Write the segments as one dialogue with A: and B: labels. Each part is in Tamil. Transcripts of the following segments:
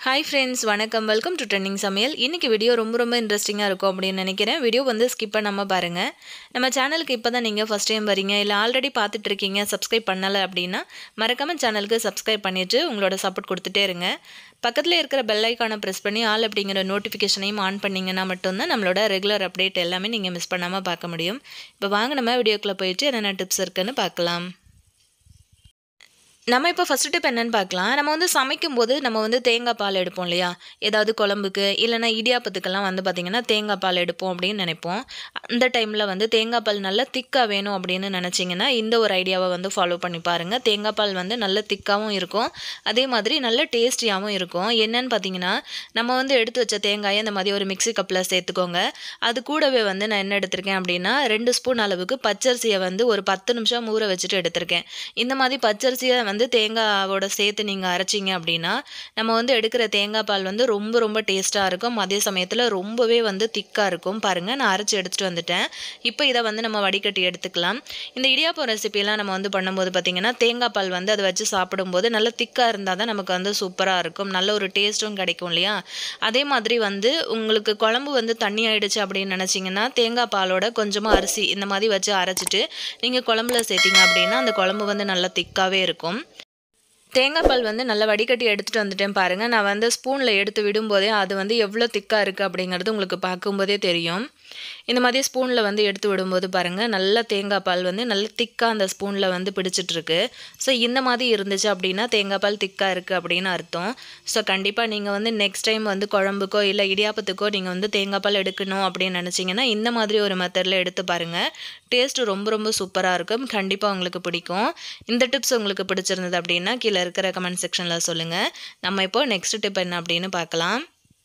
A: ஹாய் ஃப்ரெண்ட்ஸ் வணக்கம் வெல்கம் டு ட்ரெண்டிங் சமையல் இன்றைக்கி வீடியோ ரொம்ப ரொம்ப இன்ட்ரெஸ்டிங்காக இருக்கும் அப்படின்னு நினைக்கிறேன் வீடியோ வந்து ஸ்கிப் பண்ணாமல் பாருங்கள் நம்ம சேனலுக்கு இப்போ தான் நீங்கள் ஃபஸ்ட் டைம் வரீங்க இல்லை ஆல்ரெடி பார்த்துட்டு இருக்கீங்க சப்ஸ்கிரைப் பண்ணலை அப்படின்னா மறக்காமல் சேனலுக்கு சப்ஸ்கிரைப் பண்ணிவிட்டு உங்களோட சப்போர்ட் கொடுத்துட்டே இருங்க பக்கத்தில் இருக்கிற பெல் ஐக்கானை ப்ரெஸ் பண்ணி ஆல் அப்படிங்கிற நோட்டிஃபிகேஷனையும் ஆன் பண்ணிங்கன்னா மட்டும்தான் நம்மளோட ரெகுலர் அப்டேட் எல்லாமே நீங்கள் மிஸ் பண்ணாமல் பார்க்க முடியும் இப்போ வாங்க நம்ம வீடியோக்குள்ளே போயிட்டு என்னென்ன டிப்ஸ் இருக்குன்னு பார்க்கலாம் நம்ம இப்போ ஃபஸ்ட்டு டிப் என்னன்னு பார்க்கலாம் நம்ம வந்து சமைக்கும் போது நம்ம வந்து தேங்காய் பால் எடுப்போம் இல்லையா ஏதாவது குழம்புக்கு இல்லைனா இடியாப்பத்துக்கெல்லாம் வந்து பார்த்திங்கன்னா தேங்காய் பால் எடுப்போம் அப்படின்னு நினைப்போம் அந்த டைமில் வந்து தேங்காய் பால் நல்லா திக்காக வேணும் அப்படின்னு நினச்சிங்கன்னா இந்த ஒரு ஐடியாவை வந்து ஃபாலோ பண்ணி பாருங்கள் தேங்காய் பால் வந்து நல்ல திக்காகவும் இருக்கும் அதே மாதிரி நல்ல டேஸ்டியாகவும் இருக்கும் என்னன்னு பார்த்தீங்கன்னா நம்ம வந்து எடுத்து வச்ச தேங்காயை இந்த மாதிரி ஒரு மிக்ஸி கப்பில் சேர்த்துக்கோங்க அது கூடவே வந்து நான் என்ன எடுத்திருக்கேன் அப்படின்னா ரெண்டு ஸ்பூன் அளவுக்கு பச்சரிசியை வந்து ஒரு பத்து நிமிஷம் ஊற வச்சுட்டு எடுத்திருக்கேன் இந்த மாதிரி பச்சரிசியை வந்து தேங்காவோட சேர்த்து நீங்கள் அரைச்சிங்க அப்படின்னா நம்ம வந்து எடுக்கிற தேங்காய் பால் வந்து ரொம்ப ரொம்ப டேஸ்ட்டாக இருக்கும் அதே சமயத்தில் ரொம்பவே வந்து திக்காக இருக்கும் பாருங்கள் நான் அரைச்சி எடுத்துகிட்டு வந்துட்டேன் இப்போ இதை வந்து நம்ம வடிகட்டி எடுத்துக்கலாம் இந்த இடியாப்பம் ரெசிபியெல்லாம் நம்ம வந்து பண்ணும்போது பார்த்திங்கன்னா தேங்காய் பால் வந்து அதை வச்சு சாப்பிடும்போது நல்ல திக்காக இருந்தால் தான் நமக்கு வந்து சூப்பராக இருக்கும் நல்ல ஒரு டேஸ்ட்டும் கிடைக்கும் இல்லையா அதே மாதிரி வந்து உங்களுக்கு குழம்பு வந்து தண்ணி ஆயிடுச்சு அப்படின்னு நினச்சிங்கன்னா தேங்காய் பாலோட கொஞ்சமாக அரிசி இந்த மாதிரி வச்சு அரைச்சிட்டு நீங்கள் குழம்புல சேர்த்திங்க அப்படின்னா அந்த குழம்பு வந்து நல்லா திக்காகவே இருக்கும் தேங்காய் பால் வந்து நல்லா வடிகட்டி எடுத்துகிட்டு வந்துட்டேன் பாருங்கள் நான் வந்து ஸ்பூனில் எடுத்து விடும்போதே அது வந்து எவ்வளோ திக்காக இருக்குது அப்படிங்கிறது உங்களுக்கு பார்க்கும்போதே தெரியும் இந்த மாதிரி ஸ்பூனில் வந்து எடுத்து விடும்போது பாருங்கள் நல்ல தேங்காய் பால் வந்து நல்ல திக்காக அந்த ஸ்பூனில் வந்து பிடிச்சிட்ருக்கு ஸோ இந்த மாதிரி இருந்துச்சு அப்படின்னா தேங்காய் பால் திக்காக இருக்குது அப்படின்னு அர்த்தம் ஸோ கண்டிப்பாக நீங்கள் வந்து நெக்ஸ்ட் டைம் வந்து குழம்புக்கோ இல்லை இடியாப்பத்துக்கோ நீங்கள் வந்து தேங்காய் பால் எடுக்கணும் அப்படின்னு நினச்சிங்கன்னா இந்த மாதிரி ஒரு மெத்தடில் எடுத்து பாருங்கள் டேஸ்ட்டு ரொம்ப ரொம்ப சூப்பராக இருக்கும் கண்டிப்பாக உங்களுக்கு பிடிக்கும் இந்த டிப்ஸ் உங்களுக்கு பிடிச்சிருந்தது அப்படின்னா கீழே இருக்கிற கமெண்ட் செக்ஷனில் சொல்லுங்கள் நம்ம இப்போ நெக்ஸ்ட் டிப் என்ன அப்படின்னு பார்க்கலாம்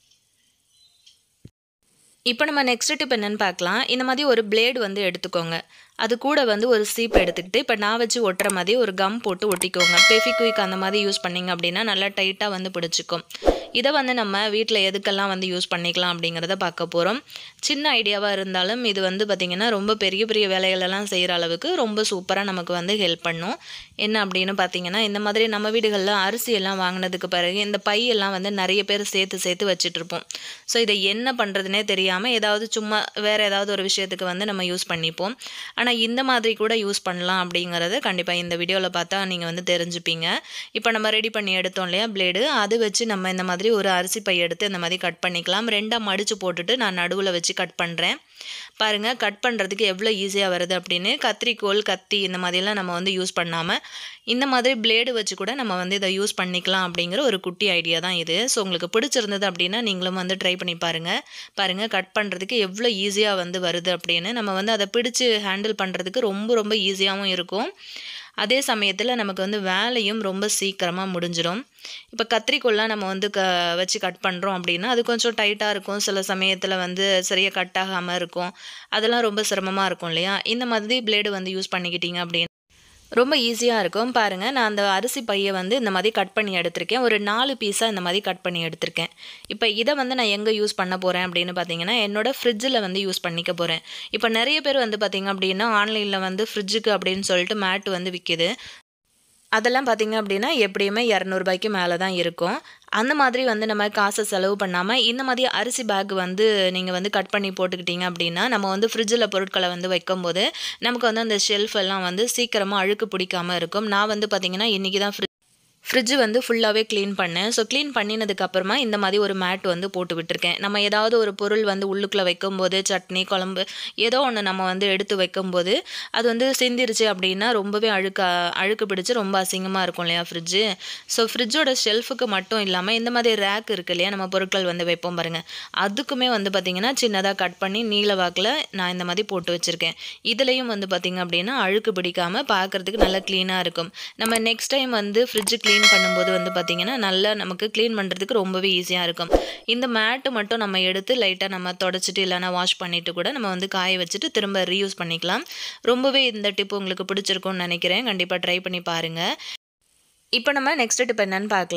A: இப்போ நம்ம நெக்ஸ்ட் டிப் என்னென்னு பார்க்கலாம் இந்த மாதிரி ஒரு பிளேடு வந்து எடுத்துக்கோங்க அது கூட வந்து ஒரு சீப் எடுத்துக்கிட்டு இப்போ நான் வச்சு ஒட்டுற மாதிரி ஒரு கம் போட்டு ஒட்டிக்கோங்க பெஃபிக்விக் அந்த மாதிரி யூஸ் பண்ணிங்க அப்படின்னா நல்லா டைட்டாக வந்து பிடிச்சிக்கும் இதை வந்து நம்ம வீட்டில் எதுக்கெல்லாம் வந்து யூஸ் பண்ணிக்கலாம் அப்படிங்கிறத பார்க்க போகிறோம் சின்ன ஐடியாவாக இருந்தாலும் இது வந்து பார்த்திங்கன்னா ரொம்ப பெரிய பெரிய வேலைகளெல்லாம் செய்கிற அளவுக்கு ரொம்ப சூப்பராக நமக்கு வந்து ஹெல்ப் பண்ணும் என்ன அப்படின்னு பார்த்தீங்கன்னா இந்த மாதிரி நம்ம வீடுகளில் அரிசி எல்லாம் வாங்கினதுக்கு பிறகு இந்த பையெல்லாம் வந்து நிறைய பேர் சேர்த்து சேர்த்து வச்சுட்ருப்போம் ஸோ இதை என்ன பண்ணுறதுனே தெரியாமல் ஏதாவது சும்மா வேறு ஏதாவது ஒரு விஷயத்துக்கு வந்து நம்ம யூஸ் பண்ணிப்போம் ஆனால் இந்த மாதிரி கூட யூஸ் பண்ணலாம் அப்படிங்கிறத கண்டிப்பாக இந்த வீடியோவில் பார்த்தா நீங்கள் வந்து தெரிஞ்சுப்பீங்க இப்போ நம்ம ரெடி பண்ணி எடுத்தோம் இல்லையா பிளேடு அது வச்சு நம்ம இந்த மாதிரி ஒரு அரிசி பை எடுத்து இந்த மாதிரி கட் பண்ணிக்கலாம் ரெண்டாக மடித்து போட்டுட்டு நான் நடுவில் வச்சு கட் பண்ணுறேன் பாருங்கள் கட் பண்ணுறதுக்கு எவ்வளோ ஈஸியாக வருது அப்படின்னு கத்திரிக்கோல் கத்தி இந்த மாதிரிலாம் நம்ம வந்து யூஸ் பண்ணாமல் இந்த மாதிரி பிளேடு வச்சு கூட நம்ம வந்து இதை யூஸ் பண்ணிக்கலாம் அப்படிங்கிற ஒரு குட்டி ஐடியா தான் இது ஸோ உங்களுக்கு பிடிச்சிருந்தது அப்படின்னா நீங்களும் வந்து ட்ரை பண்ணி பாருங்கள் பாருங்கள் கட் பண்ணுறதுக்கு எவ்வளோ ஈஸியாக வந்து வருது அப்படின்னு நம்ம வந்து அதை பிடிச்சி ஹேண்டில் பண்ணுறதுக்கு ரொம்ப ரொம்ப ஈஸியாகவும் இருக்கும் அதே சமயத்தில் நமக்கு வந்து வேலையும் ரொம்ப சீக்கிரமாக முடிஞ்சிடும் இப்போ கத்திரிக்கோல்லாம் நம்ம வந்து க வச்சு கட் பண்ணுறோம் அப்படின்னா அது கொஞ்சம் டைட்டாக இருக்கும் சில சமயத்தில் வந்து சரியாக கட் ஆகாமல் இருக்கும் அதெல்லாம் ரொம்ப சிரமமாக இருக்கும் இல்லையா இந்த மாதிரி பிளேடு வந்து யூஸ் பண்ணிக்கிட்டீங்க அப்படின்னு ரொம்ப ஈஸியாக இருக்கும் பாருங்கள் நான் அந்த அரிசி பையை வந்து இந்த மாதிரி கட் பண்ணி எடுத்திருக்கேன் ஒரு நாலு பீஸாக இந்த மாதிரி கட் பண்ணி எடுத்திருக்கேன் இப்போ இதை வந்து நான் எங்கே யூஸ் பண்ண போகிறேன் அப்படின்னு பார்த்தீங்கன்னா என்னோட ஃப்ரிட்ஜில் வந்து யூஸ் பண்ணிக்க போகிறேன் இப்போ நிறைய பேர் வந்து பார்த்திங்க அப்படின்னா ஆன்லைனில் வந்து ஃப்ரிட்ஜுக்கு அப்படின்னு சொல்லிட்டு மேட் வந்து விற்கிது அதெல்லாம் பார்த்திங்க அப்படின்னா எப்படியுமே இரநூறுபாய்க்கு மேலே தான் இருக்கும் அந்த மாதிரி வந்து நம்ம காசை செலவு பண்ணாமல் இந்த மாதிரி அரிசி பேக் வந்து நீங்கள் வந்து கட் பண்ணி போட்டுக்கிட்டீங்க அப்படின்னா நம்ம வந்து ஃப்ரிட்ஜில் பொருட்களை வந்து வைக்கும்போது நமக்கு வந்து அந்த ஷெல்ஃப் எல்லாம் வந்து சீக்கிரமாக அழுக்கு பிடிக்காமல் இருக்கும் நான் வந்து பார்த்திங்கன்னா இன்றைக்கி தான் ஃப்ரிட்ஜ் ஃப்ரிட்ஜு வந்து ஃபுல்லாகவே க்ளீன் பண்ணேன் ஸோ க்ளீன் பண்ணினதுக்கப்புறமா இந்த மாதிரி ஒரு மேட் வந்து போட்டு விட்டுருக்கேன் நம்ம ஏதாவது ஒரு பொருள் வந்து உள்ளுக்குள்ளே வைக்கும்போது சட்னி குழம்பு ஏதோ ஒன்று நம்ம வந்து எடுத்து வைக்கும்போது அது வந்து சிந்திருச்சு அப்படின்னா ரொம்பவே அழுக்க அழுக்கு பிடிச்சி ரொம்ப அசிங்கமாக இருக்கும் இல்லையா ஃப்ரிட்ஜு ஸோ ஃப்ரிட்ஜோட ஷெல்ஃபுக்கு மட்டும் இல்லாமல் இந்த மாதிரி ரேக் இருக்கு இல்லையா நம்ம பொருட்கள் வந்து வைப்போம் பாருங்கள் அதுக்குமே வந்து பார்த்திங்கன்னா சின்னதாக கட் பண்ணி நீல வாக்கில் நான் இந்த மாதிரி போட்டு வச்சுருக்கேன் இதுலேயும் வந்து பார்த்திங்க அப்படின்னா அழுக்கு பிடிக்காமல் பார்க்குறதுக்கு நல்லா க்ளீனாக இருக்கும் நம்ம நெக்ஸ்ட் டைம் வந்து ஃப்ரிட்ஜு க்ளீன் க்ளீன் பண்ணும்போது வந்து பார்த்திங்கன்னா நல்லா நமக்கு க்ளீன் பண்ணுறதுக்கு ரொம்பவே ஈஸியாக இருக்கும் இந்த மேட்டு மட்டும் நம்ம எடுத்து லைட்டாக நம்ம தொடச்சிட்டு இல்லைனா வாஷ் பண்ணிவிட்டு கூட நம்ம வந்து காய வச்சுட்டு திரும்ப ரீயூஸ் பண்ணிக்கலாம் ரொம்பவே இந்த டிப் உங்களுக்கு பிடிச்சிருக்கும்னு நினைக்கிறேன் கண்டிப்பாக ட்ரை பண்ணி பாருங்கள் இப்போ நம்ம நெக்ஸ்ட் டிப் என்னன்னு பார்க்கலாம்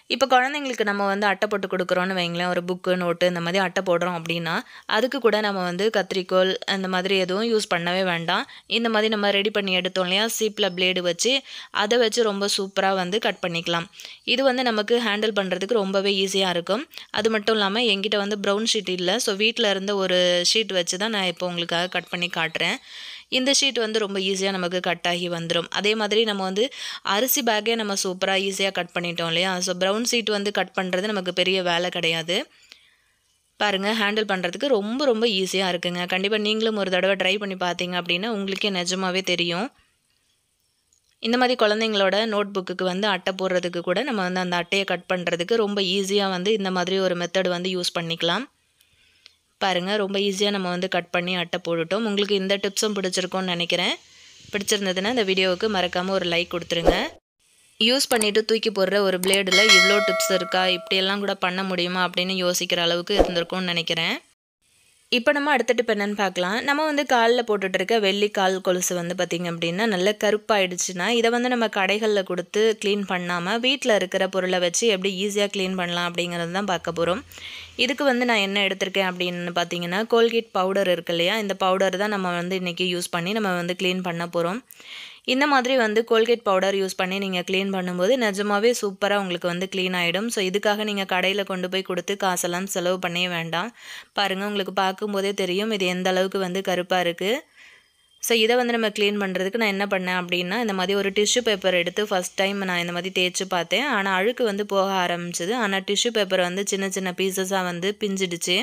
A: இப்போ குழந்தைங்களுக்கு நம்ம வந்து அட்டை போட்டு கொடுக்குறோன்னு வைங்களேன் ஒரு புக்கு நோட்டு இந்த மாதிரி அட்டை போடுறோம் அப்படின்னா அதுக்கு கூட நம்ம வந்து கத்திரிக்கோல் அந்த மாதிரி எதுவும் யூஸ் பண்ணவே வேண்டாம் இந்த மாதிரி நம்ம ரெடி பண்ணி எடுத்தோம் இல்லையா சீப்பில் பிளேடு வச்சு அதை வச்சு ரொம்ப சூப்பராக வந்து கட் பண்ணிக்கலாம் இது வந்து நமக்கு ஹேண்டில் பண்ணுறதுக்கு ரொம்பவே ஈஸியாக இருக்கும் அது மட்டும் இல்லாமல் என்கிட்ட வந்து ப்ரௌன் ஷீட் இல்லை ஸோ வீட்டில் இருந்த ஒரு ஷீட் வச்சு தான் நான் இப்போ உங்களுக்காக கட் பண்ணி காட்டுறேன் இந்த ஷீட் வந்து ரொம்ப ஈஸியாக நமக்கு கட் ஆகி வந்துடும் அதே மாதிரி நம்ம வந்து அரிசி பேக்கே நம்ம சூப்பராக ஈஸியாக கட் பண்ணிட்டோம் இல்லையா ஸோ ப்ரௌன் ஷீட் வந்து கட் பண்ணுறது நமக்கு பெரிய வேலை கிடையாது பாருங்கள் ஹேண்டில் பண்ணுறதுக்கு ரொம்ப ரொம்ப ஈஸியாக இருக்குங்க கண்டிப்பாக நீங்களும் ஒரு தடவை ட்ரை பண்ணி பார்த்தீங்க அப்படின்னா உங்களுக்கே நிஜமாவே தெரியும் இந்த மாதிரி குழந்தைங்களோட நோட் புக்குக்கு வந்து அட்டை போடுறதுக்கு கூட நம்ம வந்து அந்த அட்டையை கட் பண்ணுறதுக்கு ரொம்ப ஈஸியாக வந்து இந்த மாதிரி ஒரு மெத்தட் வந்து யூஸ் பண்ணிக்கலாம் பாருங்கள் ரொம்ப ஈஸியாக நம்ம வந்து கட் பண்ணி அட்டை போட்டுட்டோம் உங்களுக்கு இந்த டிப்ஸும் பிடிச்சிருக்கும்னு நினைக்கிறேன் பிடிச்சிருந்ததுன்னா இந்த வீடியோவுக்கு மறக்காமல் ஒரு லைக் கொடுத்துருங்க யூஸ் பண்ணிவிட்டு தூக்கி போடுற ஒரு பிளேடில் இவ்வளோ டிப்ஸ் இருக்கா இப்படியெல்லாம் கூட பண்ண முடியுமா அப்படின்னு யோசிக்கிற அளவுக்கு இருந்திருக்கும்னு நினைக்கிறேன் இப்போ நம்ம அடுத்த டிப் என்னன்னு பார்க்கலாம் நம்ம வந்து காலில் போட்டுட்டு இருக்க வெள்ளி கால் கொலுசு வந்து பார்த்திங்க அப்படின்னா நல்ல கருப்பாயிடுச்சுன்னா இதை வந்து நம்ம கடைகளில் கொடுத்து க்ளீன் பண்ணாமல் வீட்டில் இருக்கிற பொருளை வச்சு எப்படி ஈஸியாக க்ளீன் பண்ணலாம் அப்படிங்கிறது தான் பார்க்க போகிறோம் இதுக்கு வந்து நான் என்ன எடுத்திருக்கேன் அப்படின்னு பார்த்தீங்கன்னா கோல்கேட் பவுடர் இருக்கு இல்லையா இந்த பவுடர் தான் நம்ம வந்து இன்றைக்கி யூஸ் பண்ணி நம்ம வந்து க்ளீன் பண்ண போகிறோம் இந்த மாதிரி வந்து கோல்கேட் பவுடர் யூஸ் பண்ணி நீங்கள் க்ளீன் பண்ணும்போது நிஜமாவே சூப்பராக உங்களுக்கு வந்து க்ளீன் ஆகிடும் ஸோ இதுக்காக நீங்கள் கடையில் கொண்டு போய் கொடுத்து காசெல்லாம் செலவு பண்ணவே வேண்டாம் பாருங்கள் உங்களுக்கு பார்க்கும்போதே தெரியும் இது எந்த அளவுக்கு வந்து கருப்பாக இருக்குது ஸோ இதை வந்து நம்ம க்ளீன் பண்ணுறதுக்கு நான் என்ன பண்ணேன் அப்படின்னா இந்த மாதிரி ஒரு டிஷ்யூ பேப்பர் எடுத்து ஃபஸ்ட் டைம் நான் இந்த மாதிரி தேய்ச்சி பார்த்தேன் ஆனால் அழுக்கு வந்து போக ஆரம்பிச்சிது ஆனால் டிஷ்யூ பேப்பர் வந்து சின்ன சின்ன பீசஸாக வந்து பிஞ்சிடுச்சு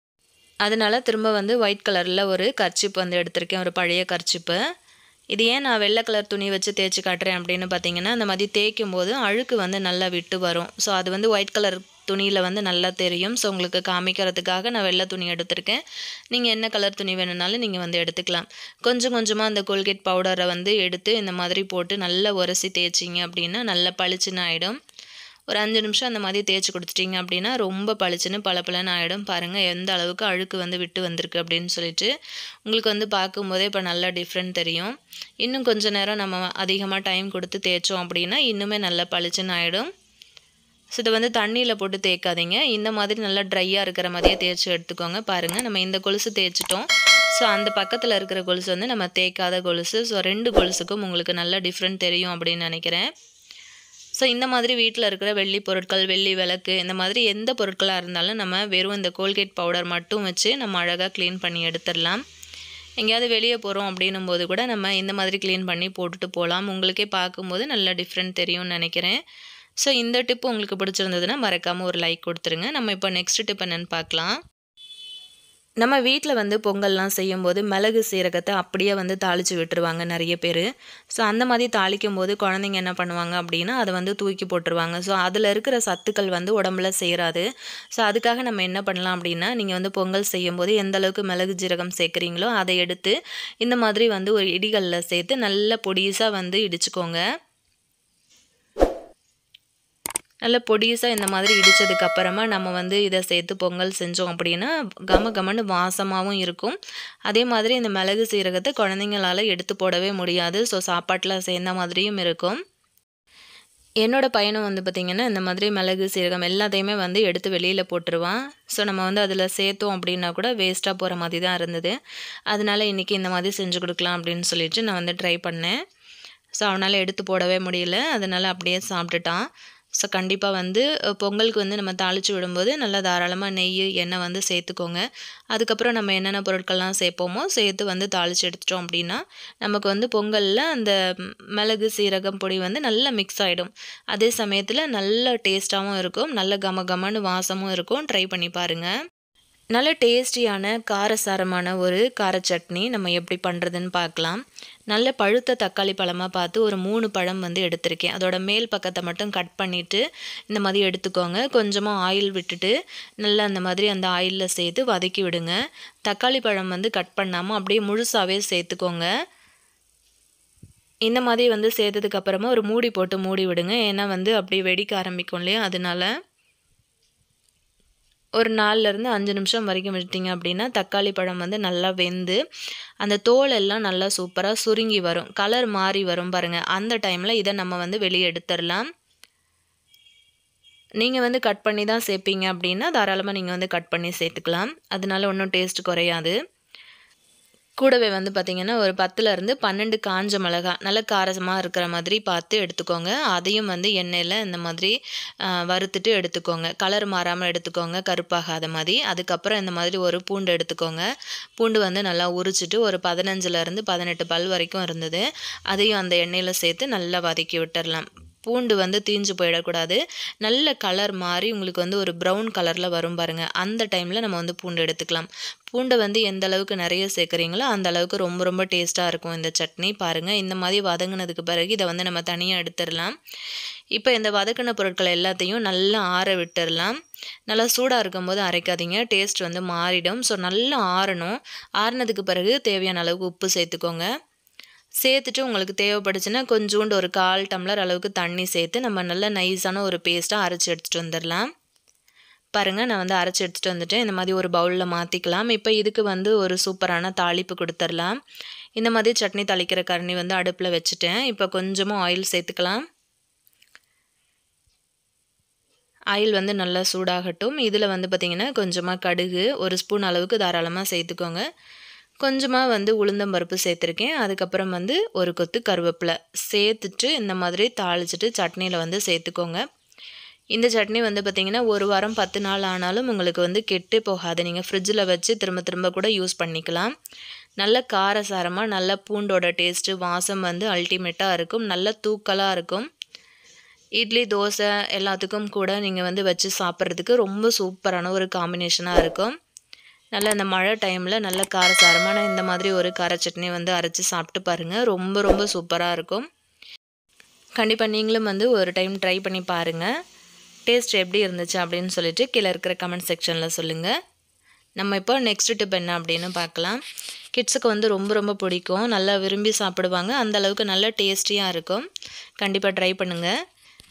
A: அதனால் திரும்ப வந்து ஒயிட் கலரில் ஒரு கர்ச்சிப் வந்து எடுத்திருக்கேன் ஒரு பழைய கர்ச்சிப்பு இது ஏன் நான் வெள்ளை கலர் துணி வச்சு தேய்ச்சி காட்டுறேன் அப்படின்னு பார்த்தீங்கன்னா அந்த மாதிரி தேய்க்கும் போது அழுக்கு வந்து நல்லா விட்டு வரும் ஸோ அது வந்து ஒயிட் கலர் துணியில் வந்து நல்லா தெரியும் ஸோ உங்களுக்கு காமிக்கிறதுக்காக நான் வெள்ளை துணி எடுத்திருக்கேன் நீங்கள் என்ன கலர் துணி வேணும்னாலும் நீங்கள் வந்து எடுத்துக்கலாம் கொஞ்சம் கொஞ்சமாக அந்த கோல்கேட் பவுடரை வந்து எடுத்து இந்த மாதிரி போட்டு நல்லா உரசி தேய்ச்சிங்க அப்படின்னா நல்லா பளிச்சுன்னு ஆகிடும் ஒரு அஞ்சு நிமிஷம் அந்த மாதிரி தேய்ச்சி கொடுத்துட்டிங்க அப்படின்னா ரொம்ப பளிச்சுன்னு பளபளன்னு ஆகிடும் பாருங்கள் எந்த அளவுக்கு அழுக்கு வந்து விட்டு வந்திருக்கு அப்படின்னு சொல்லிட்டு உங்களுக்கு வந்து பார்க்கும்போதே இப்போ நல்லா டிஃப்ரெண்ட் தெரியும் இன்னும் கொஞ்ச நேரம் நம்ம அதிகமாக டைம் கொடுத்து தேய்ச்சோம் அப்படின்னா இன்னுமே நல்லா பளிச்சுன்னு ஆகிடும் ஸோ இதை வந்து தண்ணியில் போட்டு தேய்க்காதீங்க இந்த மாதிரி நல்லா ட்ரையாக இருக்கிற மாதிரியே தேய்ச்சி எடுத்துக்கோங்க பாருங்கள் நம்ம இந்த கொலுசு தேய்ச்சிட்டோம் ஸோ அந்த பக்கத்தில் இருக்கிற கொலுசு வந்து நம்ம தேய்க்காத கொலுசு ஸோ ரெண்டு கொலுசுக்கும் உங்களுக்கு நல்லா டிஃப்ரெண்ட் தெரியும் அப்படின்னு நினைக்கிறேன் ஸோ இந்த மாதிரி வீட்டில் இருக்கிற வெள்ளி பொருட்கள் வெள்ளி விளக்கு இந்த மாதிரி எந்த பொருட்களாக இருந்தாலும் நம்ம வெறும் இந்த கோல்கேட் பவுடர் மட்டும் வச்சு நம்ம அழகாக க்ளீன் பண்ணி எடுத்துடலாம் எங்கேயாவது வெளியே போகிறோம் அப்படின்னும் போது கூட நம்ம இந்த மாதிரி க்ளீன் பண்ணி போட்டுட்டு போகலாம் உங்களுக்கே பார்க்கும்போது நல்லா டிஃப்ரெண்ட் தெரியும்னு நினைக்கிறேன் ஸோ இந்த டிப் உங்களுக்கு பிடிச்சிருந்ததுன்னா மறக்காமல் ஒரு லைக் கொடுத்துருங்க நம்ம இப்போ நெக்ஸ்ட் டிப் என்னென்னு பார்க்கலாம் நம்ம வீட்டில் வந்து பொங்கல்லாம் செய்யும்போது மிளகு சீரகத்தை அப்படியே வந்து தாளித்து விட்டுருவாங்க நிறைய பேர் ஸோ அந்த மாதிரி தாளிக்கும் போது குழந்தைங்க என்ன பண்ணுவாங்க அப்படின்னா அதை வந்து தூக்கி போட்டுருவாங்க ஸோ அதில் இருக்கிற சத்துக்கள் வந்து உடம்புல சேராது ஸோ அதுக்காக நம்ம என்ன பண்ணலாம் அப்படின்னா நீங்கள் வந்து பொங்கல் செய்யும்போது எந்த அளவுக்கு மிளகு ஜீரகம் சேர்க்குறீங்களோ அதை எடுத்து இந்த மாதிரி வந்து ஒரு இடிகளில் சேர்த்து நல்ல பொடிசாக வந்து இடிச்சுக்கோங்க நல்ல பொடிசாக இந்த மாதிரி இடித்ததுக்கு அப்புறமா நம்ம வந்து இதை சேர்த்து பொங்கல் செஞ்சோம் அப்படின்னா கம கமன்னு வாசமாகவும் இருக்கும் அதே மாதிரி இந்த மிளகு சீரகத்தை குழந்தைங்களால் எடுத்து போடவே முடியாது ஸோ சாப்பாட்டில் சேர்ந்த மாதிரியும் இருக்கும் என்னோடய பையனும் வந்து பார்த்திங்கன்னா இந்த மாதிரி மிளகு சீரகம் எல்லாத்தையுமே வந்து எடுத்து வெளியில் போட்டுருவான் ஸோ நம்ம வந்து அதில் சேர்த்தோம் அப்படின்னா கூட வேஸ்ட்டாக போகிற மாதிரி தான் இருந்தது அதனால இன்றைக்கி இந்த மாதிரி செஞ்சு கொடுக்கலாம் அப்படின்னு சொல்லிட்டு நான் வந்து ட்ரை பண்ணேன் ஸோ அவனால் எடுத்து போடவே முடியல அதனால் அப்படியே சாப்பிட்டுட்டான் ஸோ கண்டிப்பாக வந்து பொங்கலுக்கு வந்து நம்ம தாளித்து விடும்போது நல்லா தாராளமாக நெய் எண்ணெய் வந்து சேர்த்துக்கோங்க அதுக்கப்புறம் நம்ம என்னென்ன பொருட்கள்லாம் சேர்ப்போமோ சேர்த்து வந்து தாளித்து எடுத்துட்டோம் அப்படின்னா நமக்கு வந்து பொங்கலில் அந்த மிளகு சீரகம் பொடி வந்து நல்லா மிக்ஸ் ஆகிடும் அதே சமயத்தில் நல்ல டேஸ்ட்டாகவும் இருக்கும் நல்ல கம கமன்னு வாசமும் இருக்கும் ட்ரை பண்ணி பாருங்கள் நல்ல டேஸ்டியான காரசாரமான ஒரு கார சட்னி நம்ம எப்படி பண்ணுறதுன்னு பார்க்கலாம் நல்ல பழுத்த தக்காளி பழமாக பார்த்து ஒரு மூணு பழம் வந்து எடுத்திருக்கேன் அதோட மேல் பக்கத்தை மட்டும் கட் பண்ணிவிட்டு இந்த மாதிரி எடுத்துக்கோங்க கொஞ்சமாக ஆயில் விட்டுட்டு நல்லா அந்த மாதிரி அந்த ஆயிலில் சேர்த்து வதக்கி விடுங்க தக்காளி பழம் வந்து கட் பண்ணாமல் அப்படியே முழுசாகவே சேர்த்துக்கோங்க இந்த மாதிரி வந்து சேர்த்ததுக்கு அப்புறமா ஒரு மூடி போட்டு மூடி விடுங்க ஏன்னா வந்து அப்படியே வெடிக்க ஆரம்பிக்கும் இல்லையா அதனால ஒரு நாலுலேருந்து அஞ்சு நிமிஷம் வரைக்கும் விட்டிங்க அப்படின்னா தக்காளி பழம் வந்து நல்லா வெந்து அந்த தோல் எல்லாம் நல்லா சூப்பராக சுருங்கி வரும் கலர் மாறி வரும் பாருங்கள் அந்த டைமில் இதை நம்ம வந்து வெளியே எடுத்துடலாம் நீங்கள் வந்து கட் பண்ணி தான் சேர்ப்பீங்க அப்படின்னா தாராளமாக நீங்கள் வந்து கட் பண்ணி சேர்த்துக்கலாம் அதனால ஒன்றும் டேஸ்ட் குறையாது கூடவே வந்து பார்த்திங்கன்னா ஒரு பத்துலேருந்து பன்னெண்டு காஞ்ச மிளகா நல்ல காரமாக இருக்கிற மாதிரி பார்த்து எடுத்துக்கோங்க அதையும் வந்து எண்ணெயில் இந்த மாதிரி வறுத்துட்டு எடுத்துக்கோங்க கலர் மாறாமல் எடுத்துக்கோங்க கருப்பாகாத மாதிரி அதுக்கப்புறம் இந்த மாதிரி ஒரு பூண்டு எடுத்துக்கோங்க பூண்டு வந்து நல்லா உரிச்சிட்டு ஒரு பதினஞ்சுலேருந்து பதினெட்டு பல் வரைக்கும் இருந்தது அதையும் அந்த எண்ணெயில் சேர்த்து நல்லா வதக்கி விட்டுடலாம் பூண்டு வந்து தீஞ்சு போயிடக்கூடாது நல்ல கலர் மாறி உங்களுக்கு வந்து ஒரு ப்ரௌன் கலரில் வரும் பாருங்கள் அந்த டைமில் நம்ம வந்து பூண்டு எடுத்துக்கலாம் பூண்டை வந்து எந்த அளவுக்கு நிறைய சேர்க்குறீங்களோ அந்த அளவுக்கு ரொம்ப ரொம்ப டேஸ்ட்டாக இருக்கும் இந்த சட்னி பாருங்கள் இந்த மாதிரி வதங்கினதுக்கு பிறகு இதை வந்து நம்ம தனியாக எடுத்துடலாம் இப்போ இந்த வதக்கின பொருட்கள் எல்லாத்தையும் நல்லா ஆற விட்டுடலாம் நல்லா சூடாக இருக்கும் போது அரைக்காதீங்க டேஸ்ட் வந்து மாறிடும் ஸோ நல்லா ஆறணும் ஆறினதுக்கு பிறகு தேவையான அளவுக்கு உப்பு சேர்த்துக்கோங்க சேர்த்துட்டு உங்களுக்கு தேவைப்படுச்சுன்னா கொஞ்சோண்டு ஒரு கால் டம்ளர் அளவுக்கு தண்ணி சேர்த்து நம்ம நல்லா நைஸான ஒரு பேஸ்ட்டாக அரைச்சி எடுத்துகிட்டு வந்துடலாம் பாருங்கள் நான் வந்து அரைச்சி எடுத்துகிட்டு வந்துட்டேன் இந்த மாதிரி ஒரு பவுலில் மாற்றிக்கலாம் இப்போ இதுக்கு வந்து ஒரு சூப்பரான தாளிப்பு கொடுத்துடலாம் இந்த மாதிரி சட்னி தாளிக்கிற கரணி வந்து அடுப்பில் வச்சுட்டேன் இப்போ கொஞ்சமாக ஆயில் சேர்த்துக்கலாம் ஆயில் வந்து நல்லா சூடாகட்டும் இதில் வந்து பார்த்திங்கன்னா கொஞ்சமாக கடுகு ஒரு ஸ்பூன் அளவுக்கு தாராளமாக சேர்த்துக்கோங்க கொஞ்சமாக வந்து உளுந்தம்பருப்பு சேர்த்துருக்கேன் அதுக்கப்புறம் வந்து ஒரு கொத்து கருவேப்பிலை சேர்த்துட்டு இந்த மாதிரி தாளிச்சிட்டு சட்னியில் வந்து சேர்த்துக்கோங்க இந்த சட்னி வந்து பார்த்திங்கன்னா ஒரு வாரம் பத்து நாள் ஆனாலும் உங்களுக்கு வந்து கெட்டு போகாது நீங்கள் ஃப்ரிட்ஜில் வச்சு திரும்ப திரும்ப கூட யூஸ் பண்ணிக்கலாம் நல்ல காரசாரமாக நல்ல பூண்டோட டேஸ்ட்டு வாசம் வந்து அல்டிமேட்டாக இருக்கும் நல்ல தூக்கலாக இருக்கும் இட்லி தோசை எல்லாத்துக்கும் கூட நீங்கள் வந்து வச்சு சாப்பிட்றதுக்கு ரொம்ப சூப்பரான ஒரு காம்பினேஷனாக இருக்கும் நல்லா இந்த மழை டைமில் நல்ல காரசாரமான இந்த மாதிரி ஒரு கார சட்னி வந்து அரைச்சி சாப்பிட்டு பாருங்கள் ரொம்ப ரொம்ப சூப்பராக இருக்கும் கண்டிப்பாக நீங்களும் வந்து ஒரு டைம் ட்ரை பண்ணி பாருங்கள் டேஸ்ட் எப்படி இருந்துச்சு அப்படின்னு சொல்லிட்டு கீழே இருக்கிற கமெண்ட் செக்ஷனில் சொல்லுங்கள் நம்ம இப்போ நெக்ஸ்ட் டிப் என்ன அப்படின்னு பார்க்கலாம் கிட்ஸுக்கு வந்து ரொம்ப ரொம்ப பிடிக்கும் நல்லா விரும்பி சாப்பிடுவாங்க அந்த அளவுக்கு நல்ல டேஸ்டியாக இருக்கும் கண்டிப்பாக ட்ரை பண்ணுங்கள்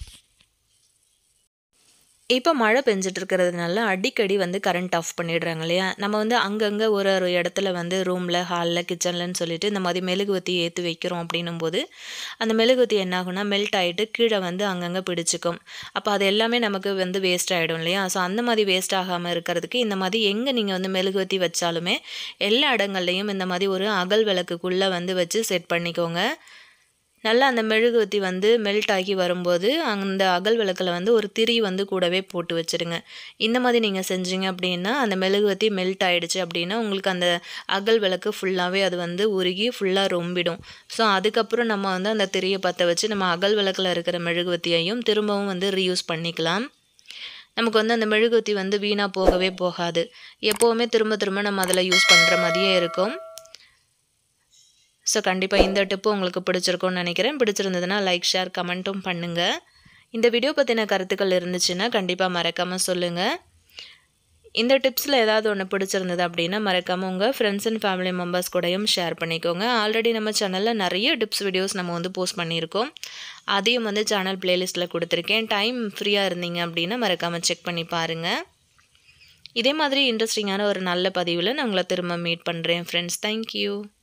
A: இப்போ மழை பெஞ்சிட்டு இருக்கிறதுனால அடிக்கடி வந்து கரண்ட் ஆஃப் பண்ணிடுறாங்க இல்லையா நம்ம வந்து அங்கங்கே ஒரு ஒரு இடத்துல வந்து ரூமில் ஹாலில் கிச்சன்லன்னு சொல்லிட்டு இந்த மாதிரி மெழுகுவத்தி ஏற்றி வைக்கிறோம் அப்படின்னும் போது அந்த மெழுகுவத்தி என்ன ஆகும்னா மெல்ட் ஆகிட்டு கீழே வந்து அங்கங்கே பிடிச்சிக்கும் அப்போ அது எல்லாமே நமக்கு வந்து வேஸ்ட் ஆகிடும் இல்லையா ஸோ அந்த மாதிரி வேஸ்ட் ஆகாமல் இருக்கிறதுக்கு இந்த மாதிரி எங்கே நீங்கள் வந்து மெழுகுவத்தி வச்சாலுமே எல்லா இடங்கள்லையும் இந்த மாதிரி ஒரு அகல் விளக்குக்குள்ளே வந்து வச்சு செட் பண்ணிக்கோங்க நல்லா அந்த மெழுகுவத்தி வந்து மெல்ட் ஆகி வரும்போது அந்த அகல் விளக்கில் வந்து ஒரு திரி வந்து கூடவே போட்டு வச்சுருங்க இந்த மாதிரி நீங்கள் செஞ்சீங்க அப்படின்னா அந்த மெழுகுவத்தி மெல்ட் ஆகிடுச்சு அப்படின்னா உங்களுக்கு அந்த அகல் விளக்கு ஃபுல்லாகவே அது வந்து உருகி ஃபுல்லாக ரொம்பிடும் ஸோ அதுக்கப்புறம் நம்ம வந்து அந்த திரியை பற்ற வச்சு நம்ம அகல் விளக்கில் இருக்கிற மெழுகுவத்தியையும் திரும்பவும் வந்து ரீயூஸ் பண்ணிக்கலாம் நமக்கு வந்து அந்த மெழுகுவத்தி வந்து வீணாக போகவே போகாது எப்போவுமே திரும்ப திரும்ப நம்ம அதில் யூஸ் பண்ணுற மாதிரியே இருக்கும் ஸோ கண்டிப்பாக இந்த டிப்பு உங்களுக்கு பிடிச்சிருக்கும்னு நினைக்கிறேன் பிடிச்சிருந்ததுன்னா லைக் ஷேர் கமெண்ட்டும் பண்ணுங்கள் இந்த வீடியோ பற்றின கருத்துக்கள் இருந்துச்சுன்னா கண்டிப்பாக மறக்காமல் சொல்லுங்கள் இந்த டிப்ஸில் ஏதாவது ஒன்று பிடிச்சிருந்தது அப்படின்னா மறக்காமல் உங்கள் ஃப்ரெண்ட்ஸ் அண்ட் ஃபேமிலி மெம்பர்ஸ் கூடயும் ஷேர் பண்ணிக்கோங்க ஆல்ரெடி நம்ம சேனலில் நிறைய டிப்ஸ் வீடியோஸ் நம்ம வந்து போஸ்ட் பண்ணியிருக்கோம் அதையும் வந்து சேனல் ப்ளேலிஸ்ட்டில் கொடுத்துருக்கேன் டைம் ஃப்ரீயாக இருந்தீங்க அப்படின்னா மறக்காமல் செக் பண்ணி பாருங்கள் இதே மாதிரி இன்ட்ரெஸ்டிங்கான ஒரு நல்ல பதிவில் நான் உங்களை திரும்ப மீட் பண்ணுறேன் ஃப்ரெண்ட்ஸ் தேங்க்யூ